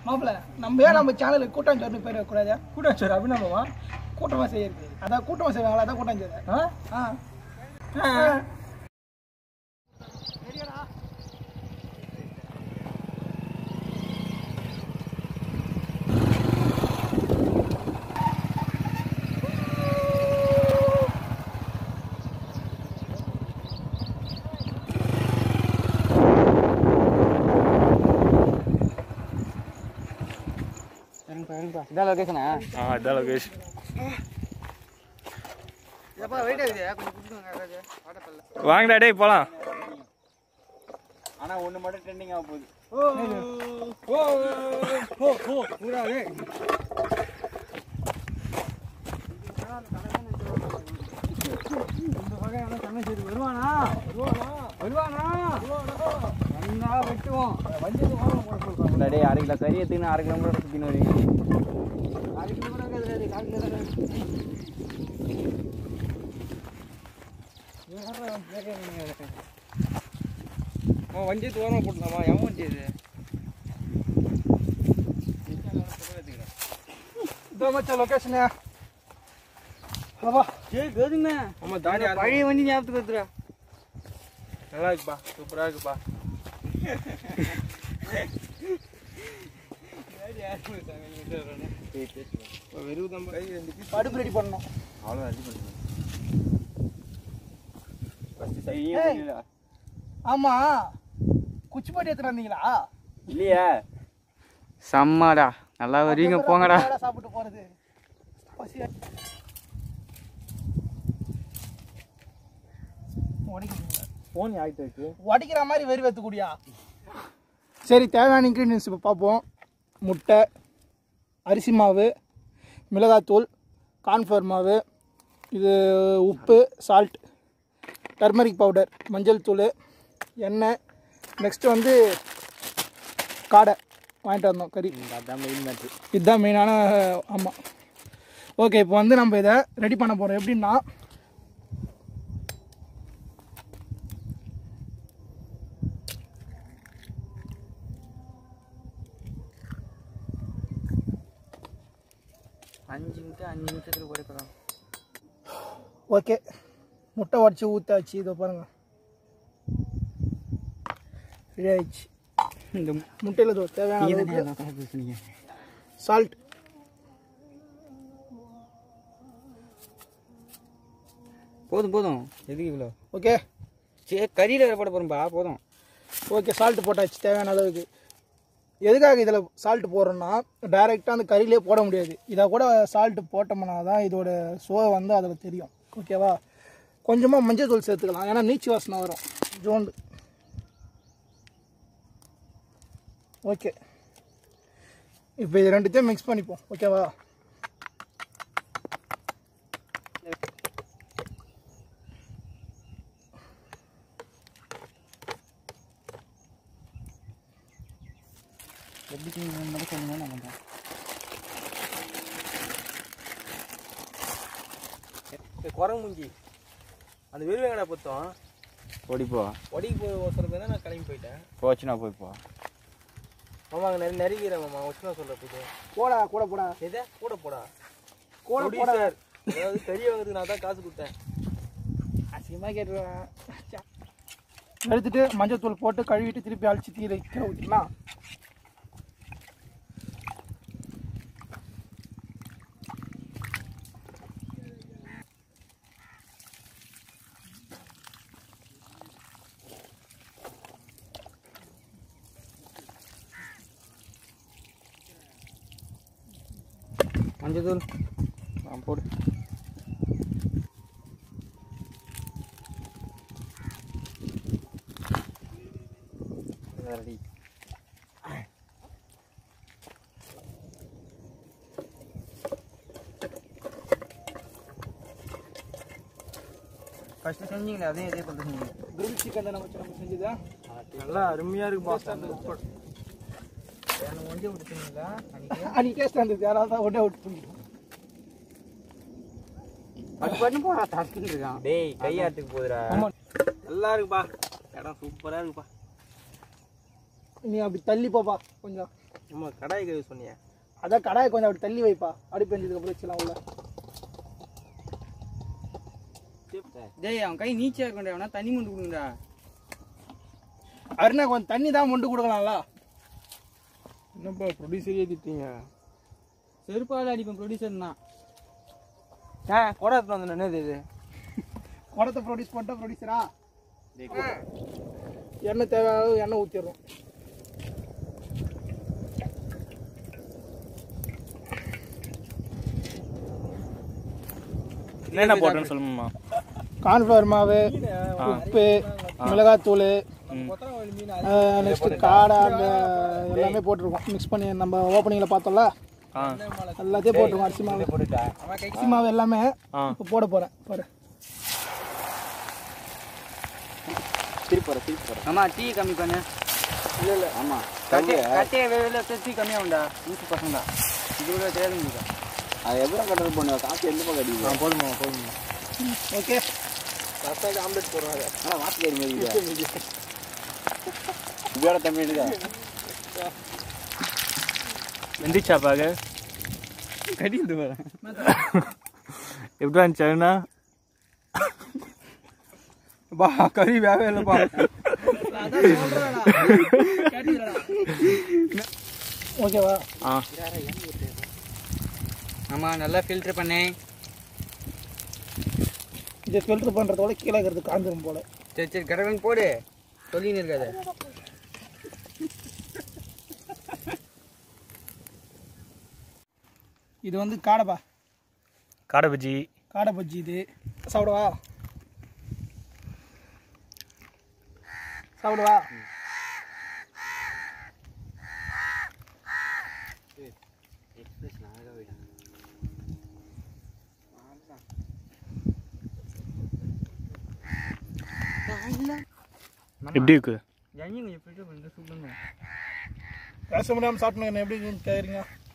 மாப்பிள்ள நம்ம ஏன் நம்ம சேனலுக்கு கூட்டாஞ்சோறுனு பேர் வைக்கக்கூடாது கூட்டாச்சோறு அபிநவமா கூட்டமாக செய்யறது அதான் கூட்டமாக செய்வாங்களா அதான் கூட்டாஞ்சோறு ஆ ஆ இதான் லொகேஷனா ஆ இதான் லோகேஷ் எப்பா வெயிட் ஆகுது கொஞ்சம் கொடுத்துங்க யாராவது வாட்டப்பல்ல வாங்கடா டேய் போலாம் ஆனா ஒண்ணு மட்டும் ட்ரெண்டிங் ஆக போகுது வருவானா வருவானா வந்தா வெட்டுவோம் டேய் அரை கிலோ கறி எடுத்துக்கின்னு அரை கிலோமீட்டர் சுற்றின்னு வருவீங்க அரை கிலோமீட்டர் கிடையாது கால் கிலோ வண்டி தூரம் போட்டுலாமா எவன் வண்டி இது இதோ மச்சான் லொக்கேஷனு ஹலோவா சரி கேதுங்கண்ணா ஆமா தாடி பழைய வண்டி ஞாபகத்துக்கு வந்துடுறா நல்லா இருக்குப்பா சூப்பரா இருக்குப்பா வெறும் தான் கை ரெண்டு பீஸ் அடுப்பு ரெடி பண்ணணும் அவ்வளோ ரெடி பண்ணுங்க ஃபஸ்ட்டு ஏய். ஆமா குச்சிப்பாட்டி எடுத்துட்டு வந்தீங்களா இல்லையா செம்மாடா நல்லா வருவீங்க போங்கடா சாப்பாடா சாப்பிட்டு போறது பசியா உடைக்கிறீங்களா? ஃபோன் ஆகிட்டு இருக்கு உடைக்கிற மாதிரி வெறி வைத்துக்கூடியா சரி தேவையான இன்க்ரீடியன்ஸ் இப்போ பார்ப்போம் முட்டை அரிசி மாவு மிளகாத்தூள் கார்ன்ஃப்ளவர் மாவு இது உப்பு சால்ட் டர்மரிக் பவுடர் மஞ்சள் தூள் எண்ணெய் நெக்ஸ்ட்டு வந்து காடை வாங்கிட்டு வந்தோம் கறி அதான் மெயின் மேட்ரு இதுதான் மெயினான ஆமாம் ஓகே இப்போ வந்து நம்ம இதை ரெடி பண்ண போகிறோம் எப்படின்னா அஞ்சு நிமிஷம் அஞ்சு நிமிஷத்துக்கு உடைக்கலாம் ஓகே முட்டை உடச்சி ஊற்றாச்சு இதோ பாருங்க ரெடி ஆயிடுச்சு இந்த முட்டையில் இதோ தேவையான அளவுக்கு பேசுனீங்க சால்ட் போதும் போதும் எதுக்கு இவ்வளோ ஓகே சரி கறியில் வேற போட போகிறோம்பா போதும் ஓகே சால்ட் போட்டாச்சு தேவையான அளவுக்கு எதுக்காக இதில் சால்ட் போடுறோம்னா டைரெக்டாக அந்த கறியிலே போட முடியாது இதை கூட சால்ட் போட்டோம்னா தான் இதோட சுவை வந்து அதில் தெரியும் ஓகேவா கொஞ்சமாக மஞ்சள் தூள் சேர்த்துக்கலாம் ஏன்னா நீச்சி வாசனை வரும் ஜோண்டு ஓகே இப்போ இது ரெண்டுத்தையும் மிக்ஸ் பண்ணிப்போம் ஓகேவா எப்படி செய்யணும் மட்டும் சொல்லுங்க நான் பண்ணுறேன் குரங்கு முஞ்சி அந்த வெறுவேங்கடா புத்தம் ஓடிப்போ ஒடிக்கு போய் ஒருத்தருக்கு தான் நான் கிளம்பி போயிட்டேன் போச்சுனா போய்ப்போ மாமா அங்கே நிறைய நெருங்கிறேன் மாமா வச்சுனா சொல்ல போது போடா கூட போடா எதே கூட போடா கூட கூட போடா சார் அதாவது பெரிய வாங்குறதுக்கு நான் தான் காசு கொடுத்தேன் அசிங்கமாக கேட்டுருவேன் எடுத்துட்டு மஞ்சள் தூள் போட்டு கழுவிட்டு திருப்பி அழிச்சு தீரை கீழே ஊற்றிக்கலாம் மஞ்சள் தூள் ஆ போடு ரெடி ஃபஸ்ட்டு செஞ்சீங்களே அதே இதே பண்ணி செஞ்சீங்க கிரில் சிக்கன் தானே வச்சு நம்ம செஞ்சதா நல்லா அருமையா இருக்கு பாஸ் எனக்கு ஒன்றே விட்டுட்டீங்களா அன்றைக்கி அன்னைக்கு டேஸ்ட் இருந்தது யாராவது தான் ஒன்றே விட்டு தூங்கிட்டோம் அது பண்ணி போடா தடுத்துட்டு இருக்கான் டேய் கையாட்டுக்கு போகுதுடா ஆமா. நல்லா இருக்குப்பா இடம் சூப்பரா இருக்குப்பா நீ அப்படி தள்ளி போப்பா கொஞ்சம் ஆமா கடாய் கழுவி சொன்னியே அதான் கடாயை கொஞ்சம் அப்படி தள்ளி வைப்பா அடி பெஞ்சதுக்கு அப்புறம் வச்சுலாம் உள்ள டேய் அவன் கை நீச்சா இருக்கண்டா அவனா தண்ணி மண்டு கொடுங்கடா அருணா கொஞ்சம் தண்ணி தான் மொண்டு கொடுக்கலாம்ல என்னப்பா ப்ரொடியூசரே திட்டீங்க செருப்பால அடிப்பேன் ப்ரொடியூசர் தான் ஆ கூட எடுத்துட்டு வந்தேன் என்னது இது குடத்தை ப்ரொடியூஸ் பண்ணிட்டா ப்ரொடியூசரா எண்ணெய் தேவையான அளவு எண்ணெய் ஊற்றிடுறோம் என்னென்ன போட்டேன்னு சொல்லுமா கார்ன்ஃப்ளவர் மாவு உப்பு மிளகாத்தூள் நெக்ஸ்ட் காடை அந்த எல்லாமே போட்டிருக்கோம் மிக்ஸ் பண்ணி நம்ம ஓப்பனிங்கில் பார்த்தோம்ல ஆ எல்லாத்தையும் போட்டிருக்கோம் அரிசி மாவு அரிசி மாவு எல்லாமே ஆ இப்போ போட போகிறேன் பாரு திருப்பி போற திருப்பி போற ஆமா டீ கம்மி பண்ணு ஆமா கட்டே கட்டே வெளியில டீ கம்மியா உண்டா நூற்றி பசங்க இது கூட தெரியாது அது எவ்வளோ கண்ட்ரோல் பண்ணுவா காசு எந்த பக்கம் அடிக்குது போதுமா போதுமா ஓகே ரசாக்கு ஆம்லெட் போடுறாங்க ஆனால் வாத்து கறி மாதிரி இப்படியோட தம்பி எடுக்கா வெந்திச்சா பாக கடிந்து வரேன் எப்படி இருந்துச்சுன்னா பா கறி வேவே இல்லைப்பா ஓகேவா ஆ ஆமா நல்லா ஃபில்டர் பண்ணேன் இதை ஃபில்டர் பண்ணுறதோட கீழே இருக்கிறது காஞ்சிரும் போல சரி சரி கடகன் போடு சொல்லின்னு இருக்காது இது வந்து காடைப்பா காடை பஜ்ஜி காடை பஜ்ஜி இது சாப்பிடுவா சாப்பிடுவா எப்படி இருக்கு ஜன்னி கொஞ்சம் ஃபில்டர் பண்ணிட்டு சூப்பர் பேச முடியாமல் சாப்பிட்டுங்க எப்படி இருக்குன்னு கேட்குறீங்க